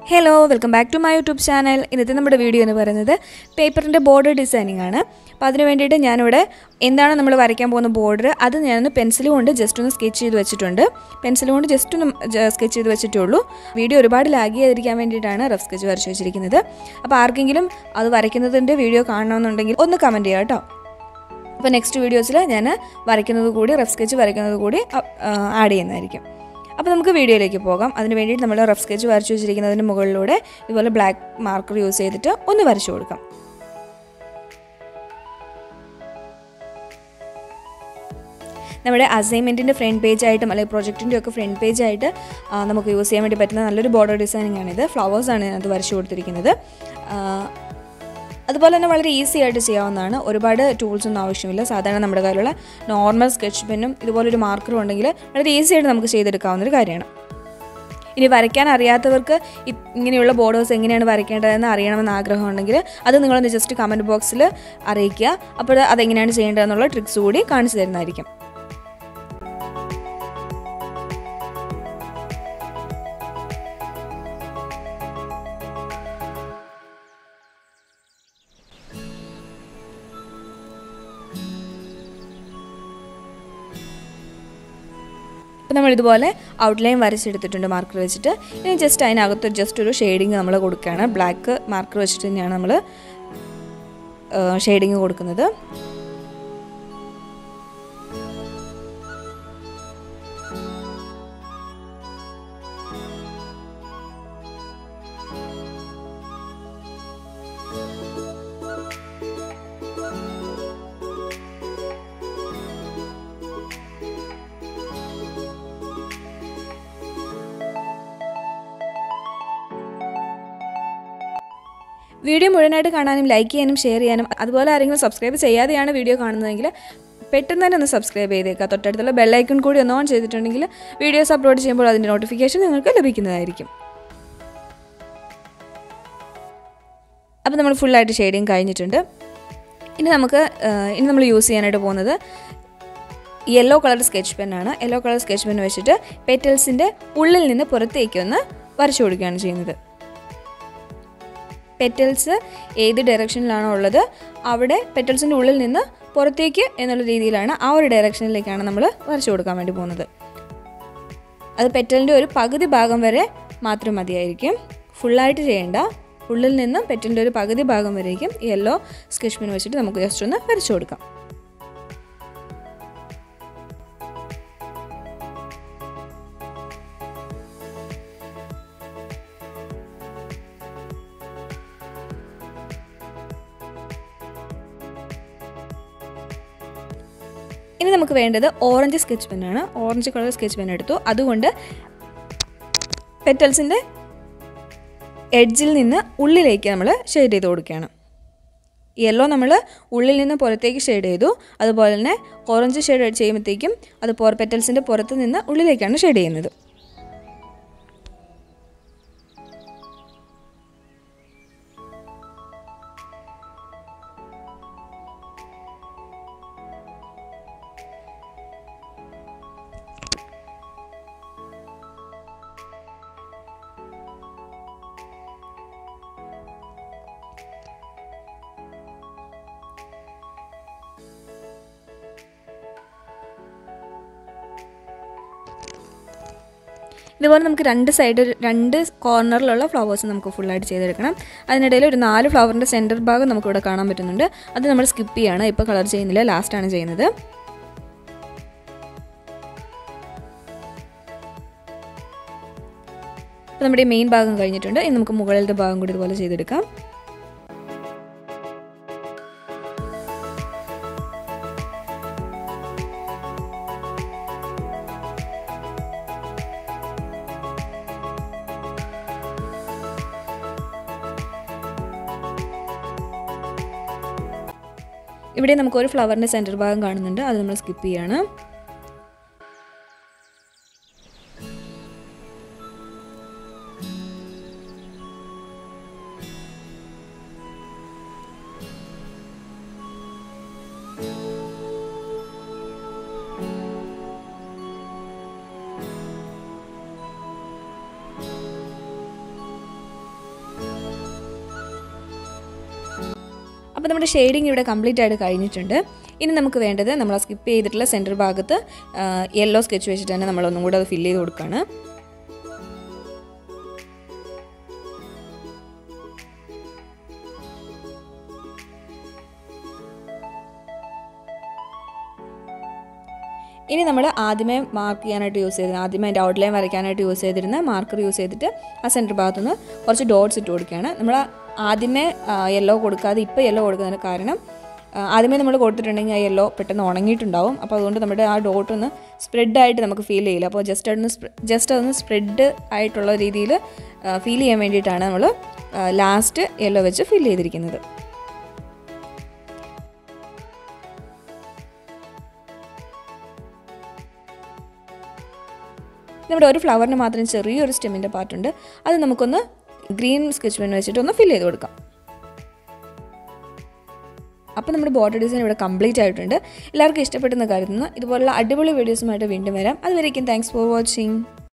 hello welcome back to my YouTube channel ഇന്നത്തെ നമ്മുടെ video എന്ന് പറയുന്നത് പേപ്പറിൻ്റെ ബോർഡർ ഡിസൈനിങ് ആണ് അപ്പോൾ അതിന് വേണ്ടിയിട്ട് ഞാനിവിടെ എന്താണ് നമ്മൾ വരയ്ക്കാൻ പോകുന്ന ബോർഡർ അത് ഞാനൊന്ന് പെൻസിൽ കൊണ്ട് ജസ്റ്റ് ഒന്ന് സ്കെച്ച് ചെയ്ത് വെച്ചിട്ടുണ്ട് പെൻസിൽ കൊണ്ട് ജസ്റ്റ് ഒന്ന് സ്കെച്ച് ചെയ്ത് വെച്ചിട്ടേ ഉള്ളൂ വീഡിയോ ഒരുപാട് ലാഗ് ചെയ്യാതിരിക്കാൻ വേണ്ടിയിട്ടാണ് റഫ് സ്കെച്ച് വരച്ച് വെച്ചിരിക്കുന്നത് അപ്പോൾ ആർക്കെങ്കിലും അത് വരയ്ക്കുന്നതിൻ്റെ വീഡിയോ കാണണമെന്നുണ്ടെങ്കിൽ ഒന്ന് കമൻറ്റ് ചെയ്യാം കേട്ടോ അപ്പോൾ നെക്സ്റ്റ് വീഡിയോസിൽ ഞാൻ വരയ്ക്കുന്നത് കൂടി റഫ് സ്കെച്ച് വരയ്ക്കുന്നത് കൂടി ആഡ് ചെയ്യുന്നതായിരിക്കും അപ്പോൾ നമുക്ക് വീഡിയോയിലേക്ക് പോകാം അതിന് വേണ്ടിയിട്ട് നമ്മൾ റഫ് സ്കെച്ച് വരച്ചു വെച്ചിരിക്കുന്നതിന് മുകളിലൂടെ ഇതുപോലെ ബ്ലാക്ക് മാർക്കർ യൂസ് ചെയ്തിട്ട് ഒന്ന് വരച്ചു കൊടുക്കാം നമ്മുടെ അസൈൻമെൻറ്റിൻ്റെ ഫ്രണ്ട് പേജായിട്ടും അല്ലെങ്കിൽ പ്രൊജക്റ്റിൻ്റെ ഒക്കെ ഫ്രണ്ട് പേജായിട്ട് നമുക്ക് യൂസ് ചെയ്യാൻ വേണ്ടി പറ്റുന്ന നല്ലൊരു ബോർഡർ ഡിസൈനിങ് ആണിത് ഫ്ലവേഴ്സാണ് ഇതിനകത്ത് വരച്ചു കൊടുത്തിരിക്കുന്നത് അതുപോലെ തന്നെ വളരെ ഈസി ആയിട്ട് ചെയ്യാവുന്നതാണ് ഒരുപാട് ടൂൾസ് ഒന്നും ആവശ്യമില്ല സാധാരണ നമ്മുടെ കയ്യിലുള്ള നോർമൽ സ്കെച്ച് പെന്നും ഇതുപോലൊരു മാർക്കറും ഉണ്ടെങ്കിൽ വളരെ ഈസി ആയിട്ട് നമുക്ക് ചെയ്തെടുക്കാവുന്ന ഒരു കാര്യമാണ് ഇനി വരയ്ക്കാൻ അറിയാത്തവർക്ക് ഇങ്ങനെയുള്ള ബോർഡേഴ്സ് എങ്ങനെയാണ് വരയ്ക്കേണ്ടതെന്ന് അറിയണമെന്ന് ആഗ്രഹമുണ്ടെങ്കിൽ അത് നിങ്ങളൊന്ന് ജസ്റ്റ് കമൻറ്റ് ബോക്സിൽ അറിയിക്കുക അപ്പോൾ അതെങ്ങനെയാണ് ചെയ്യേണ്ടതെന്നുള്ള ട്രിക്സ് കൂടി കാണിച്ചു തരുന്നതായിരിക്കും അപ്പോൾ നമ്മൾ ഇതുപോലെ ഔട്ട്ലൈൻ വരച്ചെടുത്തിട്ടുണ്ട് മാർക്കർ വെച്ചിട്ട് ഇനി ജസ്റ്റ് അതിനകത്ത് ജസ്റ്റ് ഒരു ഷെയ്ഡിങ് നമ്മൾ കൊടുക്കുകയാണ് ബ്ലാക്ക് മാർക്കർ വെച്ചിട്ട് തന്നെയാണ് നമ്മൾ ഷെയ്ഡിങ് കൊടുക്കുന്നത് വീഡിയോ മുഴുവനായിട്ട് കാണാനും ലൈക്ക് ചെയ്യാനും ഷെയർ ചെയ്യാനും അതുപോലെ ആരെങ്കിലും സബ്സ്ക്രൈബ് ചെയ്യാതെയാണ് വീഡിയോ കാണുന്നതെങ്കിൽ പെട്ടെന്ന് തന്നെ ഒന്ന് സബ്സ്ക്രൈബ് ചെയ്തേക്കുക തൊട്ടടുത്തുള്ള ബെല്ലൈക്കൺ കൂടി ഒന്ന് ഓൺ ചെയ്തിട്ടുണ്ടെങ്കിൽ വീഡിയോസ് അപ്ലോഡ് ചെയ്യുമ്പോൾ അതിൻ്റെ നോട്ടിഫിക്കേഷൻ നിങ്ങൾക്ക് ലഭിക്കുന്നതായിരിക്കും അപ്പോൾ നമ്മൾ ഫുള്ളായിട്ട് ഷെയ്ഡിങ് കഴിഞ്ഞിട്ടുണ്ട് ഇനി നമുക്ക് ഇനി നമ്മൾ യൂസ് ചെയ്യാനായിട്ട് പോകുന്നത് യെല്ലോ കളർ സ്കെച്ച് പെന്നാണ് യെല്ലോ കളർ സ്കെച്ച് പെൻ വെച്ചിട്ട് പെറ്റൽസിൻ്റെ ഉള്ളിൽ നിന്ന് പുറത്തേക്ക് ഒന്ന് വരച്ചു കൊടുക്കുകയാണ് ചെയ്യുന്നത് പെറ്റൽസ് ഏത് ഡയറക്ഷനിലാണോ ഉള്ളത് അവിടെ പെറ്റൽസിൻ്റെ ഉള്ളിൽ നിന്ന് പുറത്തേക്ക് എന്നുള്ള രീതിയിലാണ് ആ ഒരു ഡയറക്ഷനിലേക്കാണ് നമ്മൾ വരച്ചു കൊടുക്കാൻ വേണ്ടി പോകുന്നത് അത് പെറ്റലിൻ്റെ ഒരു പകുതി ഭാഗം വരെ മാത്രം മതിയായിരിക്കും ഫുള്ളായിട്ട് ചെയ്യേണ്ട ഉള്ളിൽ നിന്നും പെറ്റലിൻ്റെ ഒരു പകുതി ഭാഗം വരേക്കും യെല്ലോ സ്കെച്ച് പെൻ വെച്ചിട്ട് നമുക്ക് ജസ്റ്റ് ഒന്ന് വരച്ചു കൊടുക്കാം ഇനി നമുക്ക് വേണ്ടത് ഓറഞ്ച് സ്കെച്ച് പെന്നാണ് ഓറഞ്ച് കളർ സ്കെച്ച് പെൻ എടുത്തു അതുകൊണ്ട് പെറ്റൽസിൻ്റെ എഡ്ജിൽ നിന്ന് ഉള്ളിലേക്ക് നമ്മൾ ഷെയ്ഡ് ചെയ്ത് കൊടുക്കുകയാണ് യെല്ലോ നമ്മൾ ഉള്ളിൽ നിന്ന് പുറത്തേക്ക് ഷെയ്ഡ് ചെയ്തു അതുപോലെ തന്നെ ഓറഞ്ച് ഷെയ്ഡ് ചെയ്യുമ്പോഴത്തേക്കും അത് പെറ്റൽസിൻ്റെ പുറത്ത് നിന്ന് ഉള്ളിലേക്കാണ് ഷെയ്ഡ് ചെയ്യുന്നത് ഇതുപോലെ നമുക്ക് രണ്ട് സൈഡ് രണ്ട് കോർണറിലുള്ള ഫ്ലവേഴ്സ് നമുക്ക് ഫുള്ളായിട്ട് ചെയ്തെടുക്കണം അതിനിടയിൽ ഒരു നാല് ഫ്ലവറിൻ്റെ സെൻറ്റർ ഭാഗം നമുക്കിവിടെ കാണാൻ പറ്റുന്നുണ്ട് അത് നമ്മൾ സ്കിപ്പ് ചെയ്യാണ് ഇപ്പോൾ കളർ ചെയ്യുന്നില്ല ലാസ്റ്റാണ് ചെയ്യുന്നത് അപ്പോൾ നമ്മുടെ മെയിൻ ഭാഗം കഴിഞ്ഞിട്ടുണ്ട് ഇനി നമുക്ക് മുകളിലത്തെ ഭാഗം കൂടി ഇതുപോലെ ചെയ്തെടുക്കാം ഇവിടെ നമുക്ക് ഒരു ഫ്ലവറിൻ്റെ സെൻറ്റർ ഭാഗം കാണുന്നുണ്ട് അത് നമ്മൾ സ്കിപ്പ് ചെയ്യാണ് അപ്പോൾ നമ്മുടെ ഷെയ്ഡിങ് ഇവിടെ കംപ്ലീറ്റ് ആയിട്ട് കഴിഞ്ഞിട്ടുണ്ട് ഇനി നമുക്ക് വേണ്ടത് നമ്മൾ സ്കിപ്പ് ചെയ്തിട്ടുള്ള സെൻറ്റർ ഭാഗത്ത് യെല്ലോ സ്കെച്ച് വെച്ചിട്ട് തന്നെ നമ്മളൊന്നും കൂടെ അത് ഫില്ല് ചെയ്ത് കൊടുക്കുകയാണ് ഇനി നമ്മൾ ആദ്യമേ മാർക്ക് ചെയ്യാനായിട്ട് യൂസ് ചെയ്തിരുന്ന ആദ്യമേ അതിൻ്റെ ഔട്ട്ലൈൻ വരയ്ക്കാനായിട്ട് യൂസ് ചെയ്തിരുന്ന മാർക്കർ യൂസ് ചെയ്തിട്ട് ആ സെൻറ്റർ ഭാഗത്തുനിന്ന് കുറച്ച് ഡോട്ട്സ് ഇട്ട് കൊടുക്കുകയാണ് നമ്മൾ ആദ്യമേ യെല്ലോ കൊടുക്കാതെ ഇപ്പോൾ യെല്ലോ കൊടുക്കുന്നതിന് കാരണം ആ, ആദ്യമേ നമ്മൾ കൊടുത്തിട്ടുണ്ടെങ്കിൽ ആ യെല്ലോ പെട്ടെന്ന് ഉണങ്ങിയിട്ടുണ്ടാവും അപ്പോൾ അതുകൊണ്ട് നമ്മുടെ ആ ഡോട്ട് ഒന്ന് സ്പ്രെഡായിട്ട് നമുക്ക് ഫീൽ ചെയ്യില്ല അപ്പോൾ ജസ്റ്റ് അതൊന്ന് ജസ്റ്റ് അതൊന്ന് സ്പ്രെഡ് ആയിട്ടുള്ള രീതിയിൽ ഫീൽ ചെയ്യാൻ വേണ്ടിയിട്ടാണ് നമ്മൾ ലാസ്റ്റ് യെല്ലോ വെച്ച് ഫിൽ ചെയ്തിരിക്കുന്നത് നമ്മുടെ ഒരു ഫ്ലവറിന് മാത്രം ചെറിയൊരു സ്റ്റെമ്മിൻ്റെ പാർട്ടുണ്ട് അത് നമുക്കൊന്ന് ഗ്രീൻ സ്കെച്ച് പെൻ വെച്ചിട്ട് ഒന്ന് ഫിൽ ചെയ്ത് കൊടുക്കാം അപ്പോൾ നമ്മുടെ ബോർഡർ ഡിസൈൻ ഇവിടെ കംപ്ലീറ്റ് ആയിട്ടുണ്ട് എല്ലാവർക്കും ഇഷ്ടപ്പെട്ടെന്ന് കരുതുന്നു ഇതുപോലുള്ള അടിപൊളി വീഡിയോസുമായിട്ട് വീണ്ടും വരാം അതുവരേക്കും താങ്ക്സ് ഫോർ വാച്ചിങ്